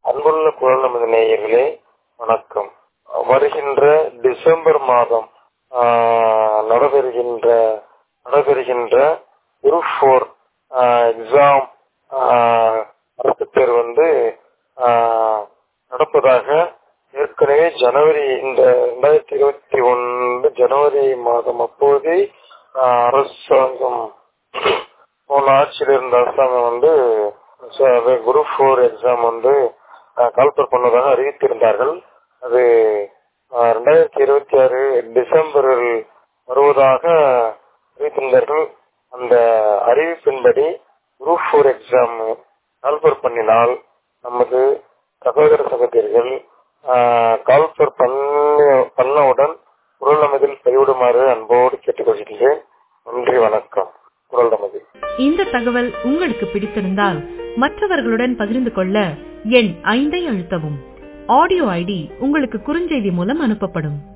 அன்புள்ள குரல் நமது நேயர்களே வணக்கம் வருகின்ற டிசம்பர் மாதம் ஆஹ், நடைபெறுகின்ற நடைபெறுகின்ற குரூப் ஃபோர் எக்ஸாம் அரசு தேர்வு வந்து ஆஹ், நடப்பதாக ஏற்கனவே ஜனவரி இந்த ரெண்டாயிரத்தி இருபத்தி ஒன்று ஜனவரி மாதம் அப்போதே ஆஹ், அரசாங்கம் போன ஆட்சியில் இருந்த அரசாங்கம் வந்து குரூப் ஃபோர் எக்ஸாம் வந்து கால்பர் பண்ணதாக அறிவித்திருந்தார்கள் அது ஆஹ், ரெண்டாயிரத்தி இருபத்தி ஆறு டிசம்பரில் வருவதாக அறிவித்திருந்தார்கள் அந்த அறிவிப்பின்படி குரூப் ஃபோர் எக்ஸாம் கால்பர் பண்ணினால் நமது சகோதர சகோதரிகள் கால்பர் பண்ண பண்ணவுடன் குரல் நமதில் பதிவிடுமாறு அன்போடு கேட்டுக்கொள்கிறேன் நன்றி வணக்கம் குரல் நமது இந்த தகவல் உங்களுக்கு பிடித்திருந்தால் மற்றவர்களுடன் பகிர்ந்து கொள்ள எண் ஐந்தை அழுத்தவும் ஆடியோ ஐடி உங்களுக்கு குறுஞ்செய்தி மூலம் அனுப்பப்படும்